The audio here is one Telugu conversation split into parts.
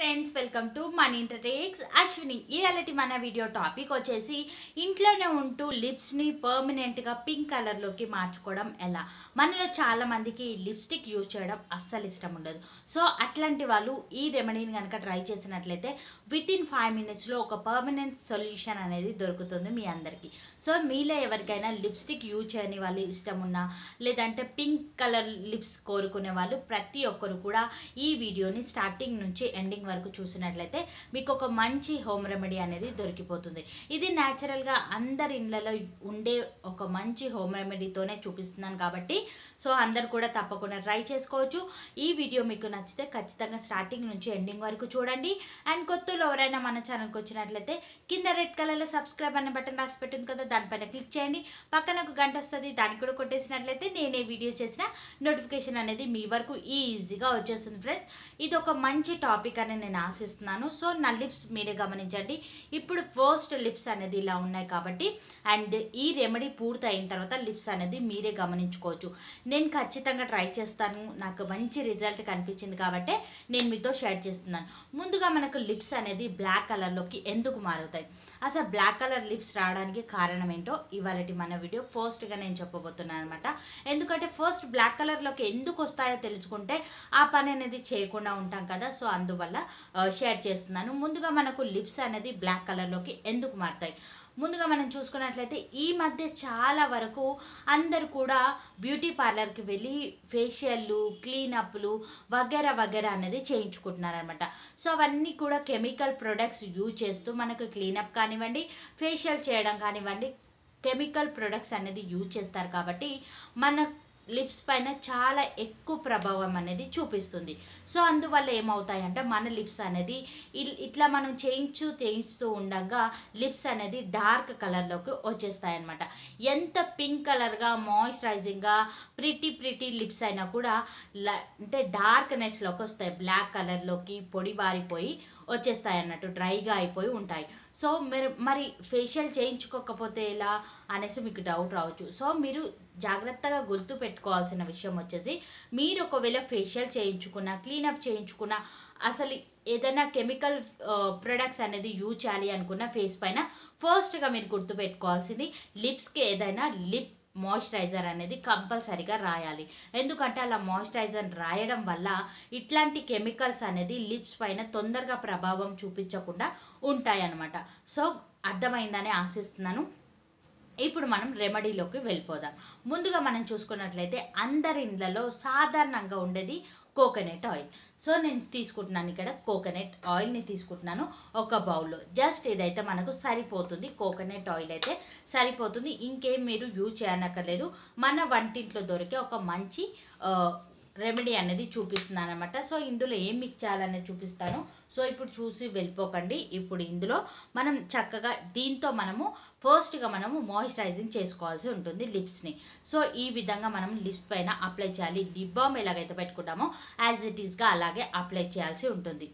ఫ్రెండ్స్ వెల్కమ్ టు మనీ ఇంటర్టేక్స్ అశ్విని ఇవాళటి మన వీడియో టాపిక్ వచ్చేసి ఇంట్లోనే ఉంటూ లిప్స్ని పర్మనెంట్గా పింక్ కలర్లోకి మార్చుకోవడం ఎలా మనలో చాలా మందికి లిప్స్టిక్ యూజ్ చేయడం అస్సలు ఇష్టం ఉండదు సో అట్లాంటి వాళ్ళు ఈ రెమెడీని కనుక ట్రై చేసినట్లయితే విత్ ఇన్ ఫైవ్ మినిట్స్లో ఒక పర్మనెంట్ సొల్యూషన్ అనేది దొరుకుతుంది మీ అందరికీ సో మీలో ఎవరికైనా లిప్స్టిక్ యూజ్ చేయని వాళ్ళు ఇష్టం ఉన్నా లేదంటే పింక్ కలర్ లిప్స్ కోరుకునే వాళ్ళు ప్రతి ఒక్కరు కూడా ఈ వీడియోని స్టార్టింగ్ నుంచి ఎండింగ్ వరకు చూసినట్లయితే మీకు ఒక మంచి హోమ్ రెమెడీ అనేది దొరికిపోతుంది ఇది న్యాచురల్గా అందరి ఇళ్ళలో ఉండే ఒక మంచి హోమ్ రెమెడీతోనే చూపిస్తున్నాను కాబట్టి సో అందరు కూడా తప్పకుండా ట్రై చేసుకోవచ్చు ఈ వీడియో మీకు నచ్చితే ఖచ్చితంగా స్టార్టింగ్ నుంచి ఎండింగ్ వరకు చూడండి అండ్ కొత్తలో ఎవరైనా మన ఛానల్కి వచ్చినట్లయితే కింద రెడ్ కలర్లో సబ్స్క్రైబ్ అనే బటన్ రాసి పెట్టింది కదా దానిపైన క్లిక్ చేయండి పక్కన ఒక గంట వస్తుంది దానికి కూడా కొట్టేసినట్లయితే నేనే వీడియో చేసిన నోటిఫికేషన్ అనేది మీ వరకు ఈజీగా వచ్చేస్తుంది ఫ్రెండ్స్ ఇది ఒక మంచి టాపిక్ అని నేను ఆశిస్తున్నాను సో నా లిప్స్ మీరే గమనించండి ఇప్పుడు ఫస్ట్ లిప్స్ అనేది ఇలా ఉన్నాయి కాబట్టి అండ్ ఈ రెమెడీ పూర్తి అయిన తర్వాత లిప్స్ అనేది మీరే గమనించుకోవచ్చు నేను ఖచ్చితంగా ట్రై చేస్తాను నాకు మంచి రిజల్ట్ కనిపించింది కాబట్టి నేను మీతో షేర్ చేస్తున్నాను ముందుగా మనకు లిప్స్ అనేది బ్లాక్ కలర్లోకి ఎందుకు మారుతాయి అసలు బ్లాక్ కలర్ లిప్స్ రావడానికి కారణం ఏంటో ఇవాళ మన వీడియో ఫస్ట్గా నేను చెప్పబోతున్నాను అనమాట ఎందుకంటే ఫస్ట్ బ్లాక్ కలర్లోకి ఎందుకు వస్తాయో తెలుసుకుంటే ఆ పని అనేది చేయకుండా ఉంటాం కదా సో అందువల్ల ఆ, షేర్ చేస్తున్నాను ముందుగా మనకు లిప్స్ అనేది బ్లాక్ కలర్లోకి ఎందుకు మారుతాయి ముందుగా మనం చూసుకున్నట్లయితే ఈ మధ్య చాలా వరకు అందరు కూడా బ్యూటీ పార్లర్కి వెళ్ళి ఫేషియల్లు క్లీనప్లు వగేరా వగేరా అనేది చేయించుకుంటున్నారనమాట సో అవన్నీ కూడా కెమికల్ ప్రొడక్ట్స్ యూజ్ చేస్తూ మనకు క్లీనప్ కానివ్వండి ఫేషియల్ చేయడం కానివ్వండి కెమికల్ ప్రొడక్ట్స్ అనేది యూజ్ చేస్తారు కాబట్టి మన లిప్స్ పైన చాలా ఎక్కువ ప్రభావం అనేది చూపిస్తుంది సో అందువల్ల ఏమవుతాయంటే మన లిప్స్ అనేది ఇల్- ఇట్లా మనం చేయించు చేయిస్తూ ఉండగా లిప్స్ అనేది డార్క్ కలర్లోకి వచ్చేస్తాయి అనమాట ఎంత పింక్ కలర్గా మాయిశ్చరైజింగ్గా ప్రిటీ ప్రిటీ లిప్స్ అయినా కూడా ల- అంటే డార్క్నెస్లోకి వస్తాయి బ్లాక్ కలర్లోకి పొడి బారిపోయి వచ్చేస్తాయి అన్నట్టు డ్రైగా అయిపోయి ఉంటాయి సో మీరు మరి ఫేషియల్ చేయించుకోకపోతే ఎలా అనేసి మీకు డౌట్ రావచ్చు సో మీరు జాగ్రత్తగా గుర్తు పెట్టుకోవాల్సిన విషయం వచ్చేసి మీరు ఒకవేళ ఫేషియల్ చేయించుకున్నా క్లీనప్ చేయించుకున్నా అసలు ఏదైనా కెమికల్ ప్రొడక్ట్స్ అనేది యూజ్ చేయాలి అనుకున్న ఫేస్ పైన ఫస్ట్గా మీరు గుర్తు పెట్టుకోవాల్సింది లిప్స్కి ఏదైనా లిప్ మాయిశ్చరైజర్ అనేది కంపల్సరీగా రాయాలి ఎందుకంటే అలా మాయిశ్చరైజర్ రాయడం వల్ల ఇట్లాంటి కెమికల్స్ అనేది లిప్స్ పైన తొందరగా ప్రభావం చూపించకుండా ఉంటాయన్నమాట సో అర్థమైందని ఆశిస్తున్నాను ఇప్పుడు మనం రెమెడీలోకి వెళ్ళిపోదాం ముందుగా మనం చూసుకున్నట్లయితే అందరి ఇండ్లలో సాధారణంగా ఉండేది కోకోనట్ ఆయిల్ సో నేను తీసుకుంటున్నాను ఇక్కడ కోకోనట్ ఆయిల్ని తీసుకుంటున్నాను ఒక బౌల్లో జస్ట్ ఇదైతే మనకు సరిపోతుంది కోకోనట్ ఆయిల్ అయితే సరిపోతుంది ఇంకేం మీరు యూజ్ చేయనక్కర్లేదు మన వంటింట్లో దొరికే ఒక మంచి ఆ, రెమెడీ అనేది చూపిస్తున్నాను అనమాట సో ఇందులో ఏం మిక్స్ చేయాలనేది చూపిస్తాను సో ఇప్పుడు చూసి వెళ్ళిపోకండి ఇప్పుడు ఇందులో మనం చక్కగా దీంతో మనము ఫస్ట్గా మనము మాయిశ్చరైజింగ్ చేసుకోవాల్సి ఉంటుంది లిప్స్ని సో ఈ విధంగా మనం లిప్స్ పైన అప్లై చేయాలి లిప్ బామ్ ఎలాగైతే పెట్టుకుంటామో యాజ్ ఇట్ ఈస్గా అలాగే అప్లై చేయాల్సి ఉంటుంది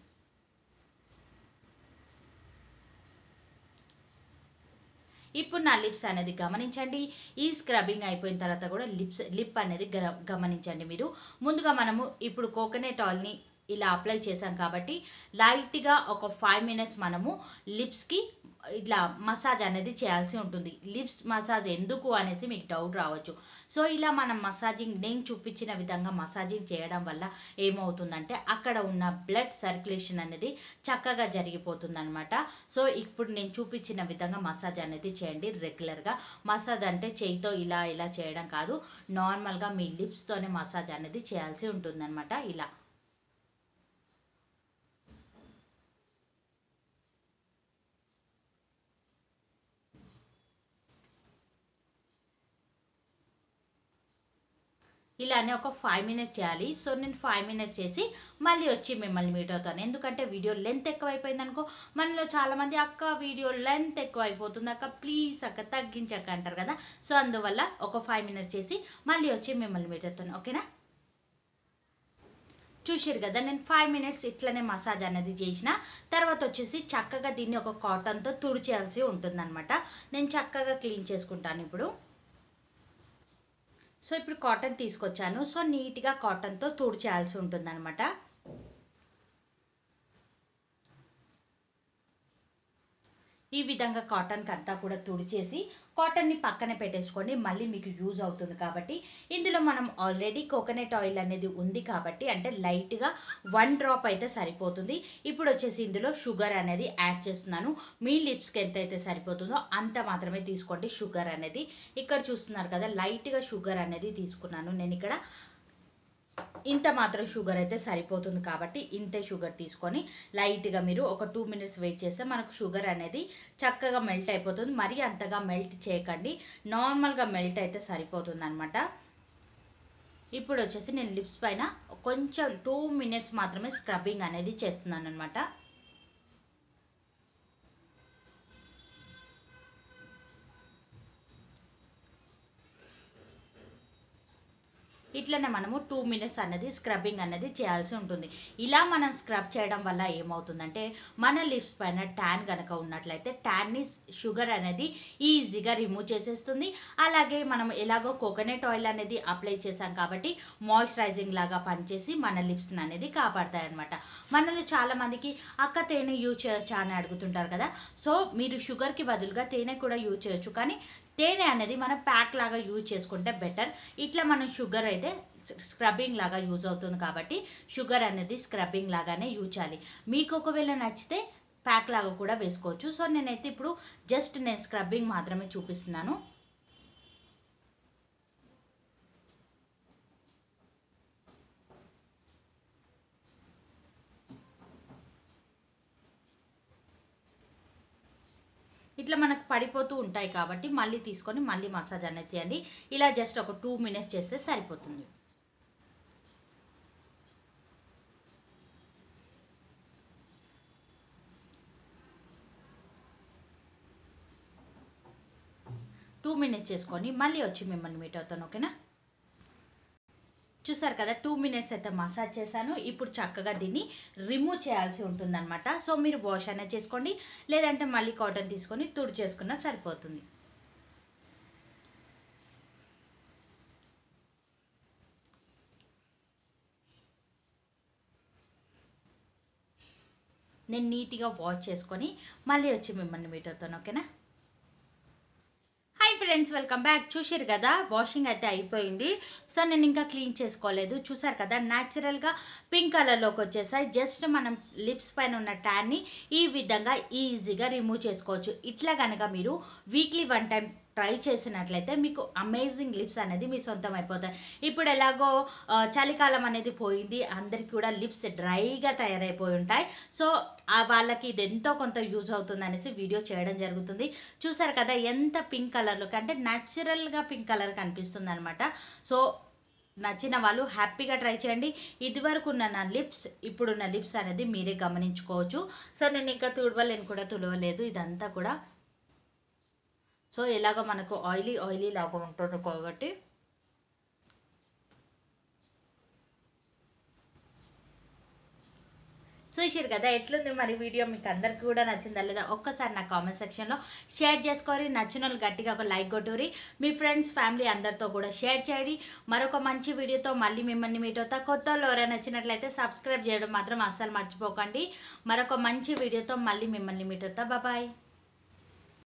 ఇప్పుడు నా లిప్స్ అనేది గమనించండి ఈ స్క్రబ్బింగ్ అయిపోయిన తర్వాత కూడా లిప్స్ లిప్ అనేది గర- గమనించండి మీరు ముందుగా మనము ఇప్పుడు కోకోనట్ ఆయిల్ని ఇలా అప్లై చేసాం కాబట్టి లైట్గా ఒక ఫైవ్ మినిట్స్ మనము లిప్స్కి ఇట్లా మసాజ్ అనేది చేయాల్సి ఉంటుంది లిప్స్ మసాజ్ ఎందుకు అనేసి మీకు డౌట్ రావచ్చు సో ఇలా మనం మసాజింగ్ నేను చూపించిన విధంగా మసాజింగ్ చేయడం వల్ల ఏమవుతుందంటే అక్కడ ఉన్న బ్లడ్ సర్క్యులేషన్ అనేది చక్కగా జరిగిపోతుంది అనమాట సో ఇప్పుడు నేను చూపించిన విధంగా మసాజ్ అనేది చేయండి రెగ్యులర్గా మసాజ్ అంటే చేయితో ఇలా ఇలా చేయడం కాదు నార్మల్గా మీ లిప్స్తోనే మసాజ్ అనేది చేయాల్సి ఉంటుందన్నమాట ఇలా ఇలానే ఒక ఫైవ్ మినిట్స్ చేయాలి సో నేను ఫైవ్ మినిట్స్ చేసి మళ్ళీ వచ్చి మిమ్మల్ని మీట్ అవుతాను ఎందుకంటే వీడియో లెంత్ ఎక్కువ అయిపోయింది అనుకో మనలో చాలామంది అక్క వీడియో లెంత్ ఎక్కువ అయిపోతుంది అక్క ప్లీజ్ అక్క తగ్గించక్క అంటారు కదా సో అందువల్ల ఒక ఫైవ్ మినిట్స్ చేసి మళ్ళీ వచ్చి మిమ్మల్ని మీట్ అవుతాను ఓకేనా చూసారు కదా నేను ఫైవ్ మినిట్స్ ఇట్లనే మసాజ్ అనేది చేసిన తర్వాత వచ్చేసి చక్కగా దీన్ని ఒక కాటన్తో తుడిచేయాల్సి ఉంటుందన్నమాట నేను చక్కగా క్లీన్ చేసుకుంటాను ఇప్పుడు సో ఇప్పుడు కాటన్ తీసుకొచ్చాను సో నీట్గా కాటన్తో తుడిచేయాల్సి ఉంటుందన్నమాట ఈ విధంగా కాటన్కి అంతా కూడా తుడిచేసి కాటన్ని పక్కన పెట్టేసుకోండి మళ్ళీ మీకు యూజ్ అవుతుంది కాబట్టి ఇందులో మనం ఆల్రెడీ కోకోనట్ ఆయిల్ అనేది ఉంది కాబట్టి అంటే లైట్గా వన్ డ్రాప్ అయితే సరిపోతుంది ఇప్పుడు వచ్చేసి ఇందులో షుగర్ అనేది యాడ్ చేస్తున్నాను మీ లిప్స్కి ఎంత అయితే సరిపోతుందో అంత మాత్రమే తీసుకోండి షుగర్ అనేది ఇక్కడ చూస్తున్నారు కదా లైట్గా షుగర్ అనేది తీసుకున్నాను నేను ఇక్కడ ఇంత మాత్రం షుగర్ అయితే సరిపోతుంది కాబట్టి ఇంతే షుగర్ తీసుకొని లైట్గా మీరు ఒక టూ మినిట్స్ వెయిట్ చేస్తే మనకు షుగర్ అనేది చక్కగా మెల్ట్ అయిపోతుంది మరీ అంతగా మెల్ట్ చేయకండి నార్మల్గా మెల్ట్ అయితే సరిపోతుంది అనమాట ఇప్పుడు వచ్చేసి నేను లిప్స్ పైన కొంచెం టూ మినిట్స్ మాత్రమే స్క్రబ్బింగ్ అనేది చేస్తున్నాను అనమాట ఇట్లనే మనము టూ మినిట్స్ అనేది స్క్రబ్బింగ్ అనేది చేయాల్సి ఉంటుంది ఇలా మనం స్క్రబ్ చేయడం వల్ల ఏమవుతుందంటే మన లిప్స్ పైన ట్యాన్ కనుక ఉన్నట్లయితే ట్యాన్ని షుగర్ అనేది ఈజీగా రిమూవ్ చేసేస్తుంది అలాగే మనం ఎలాగో కోకోనట్ ఆయిల్ అనేది అప్లై చేసాం కాబట్టి మాయిశ్చరైజింగ్ లాగా పనిచేసి మన లిప్స్ని అనేది కాపాడతాయి అనమాట మనలో చాలామందికి అక్క తేనె యూజ్ చేయొచ్చా అని అడుగుతుంటారు కదా సో మీరు షుగర్కి బదులుగా తేనె కూడా యూజ్ చేయొచ్చు కానీ తేనె అనేది మనం ప్యాక్ లాగా యూజ్ చేసుకుంటే బెటర్ ఇట్లా మనం షుగర్ అయితే స్క్రబ్బింగ్ లాగా యూజ్ అవుతుంది కాబట్టి షుగర్ అనేది స్క్రబ్బింగ్ లాగానే యూజ్ చేయాలి మీకు ఒకవేళ నచ్చితే ప్యాక్ లాగా కూడా వేసుకోవచ్చు సో నేనైతే ఇప్పుడు జస్ట్ నేను స్క్రబ్బింగ్ మాత్రమే చూపిస్తున్నాను ఇట్లా మనకు పడిపోతూ ఉంటాయి కాబట్టి మళ్ళీ తీసుకొని మళ్ళీ మసాజ్ అనేది చేయండి ఇలా జస్ట్ ఒక టూ మినిట్స్ చేస్తే సరిపోతుంది టూ మినిట్స్ చేసుకొని మళ్ళీ వచ్చి మిమ్మల్ని మీట్ అవుతాను ఓకేనా చూసారు కదా టూ మినిట్స్ అయితే మసాజ్ చేశాను ఇప్పుడు చక్కగా దీన్ని రిమూవ్ చేయాల్సి ఉంటుందన్నమాట సో మీరు వాష్ అనేది చేసుకోండి లేదంటే మళ్ళీ కాటన్ తీసుకొని తుడి చేసుకున్నా సరిపోతుంది నేను నీట్గా వాష్ చేసుకొని మళ్ళీ వచ్చి మిమ్మల్ని మీట్ అవుతాను ఓకేనా హాయ్ ఫ్రెండ్స్ వెల్కమ్ బ్యాక్ చూసారు కదా వాషింగ్ అయితే అయిపోయింది సో నేను ఇంకా క్లీన్ చేసుకోలేదు చూసారు కదా న్యాచురల్గా పింక్ కలర్లోకి వచ్చేసాయి జస్ట్ మనం లిప్స్ పైన ఉన్న ట్యాన్ని ఈ విధంగా ఈజీగా రిమూవ్ చేసుకోవచ్చు ఇట్లా కనుక మీరు వీక్లీ వన్ టైం ట్రై చేసినట్లయితే మీకు అమేజింగ్ లిప్స్ అనేది మీ సొంతం అయిపోతాయి ఇప్పుడు ఎలాగో ఆ, చలికాలం అనేది పోయింది అందరికీ కూడా లిప్స్ డ్రైగా తయారైపోయి ఉంటాయి సో ఆ వాళ్ళకి ఇది ఎంతో కొంత యూజ్ అవుతుంది అనేసి వీడియో చేయడం జరుగుతుంది చూసారు కదా ఎంత పింక్ కలర్లో అంటే న్యాచురల్గా పింక్ కలర్ కనిపిస్తుంది అనమాట సో నచ్చిన వాళ్ళు హ్యాపీగా ట్రై చేయండి ఇదివరకు ఉన్న నా లిప్స్ ఇప్పుడున్న లిప్స్ అనేది మీరే గమనించుకోవచ్చు సో నేను ఇంకా తుడవలేను కూడా తుడవలేదు ఇదంతా కూడా సో ఎలాగో మనకు ఆయిలీ ఆయిలీ లాగా ఉంటుంది కాబట్టి చూసారు కదా ఎట్లుంది మరి వీడియో మీకు అందరికి కూడా నచ్చిందా లేదా ఒక్కసారి నా కామెంట్ సెక్షన్లో షేర్ చేసుకోరి నచ్చిన వాళ్ళు గట్టిగా ఒక లైక్ కొట్టురి మీ ఫ్రెండ్స్ ఫ్యామిలీ అందరితో కూడా షేర్ చేయండి మరొక మంచి వీడియోతో మళ్ళీ మిమ్మల్ని మీట్ అవుతా కొత్త వాళ్ళు ఎవరైనా నచ్చినట్లయితే సబ్స్క్రైబ్ చేయడం మాత్రం అస్సలు మర్చిపోకండి మరొక మంచి వీడియోతో మళ్ళీ మిమ్మల్ని మీట్ అవుతా బాయ్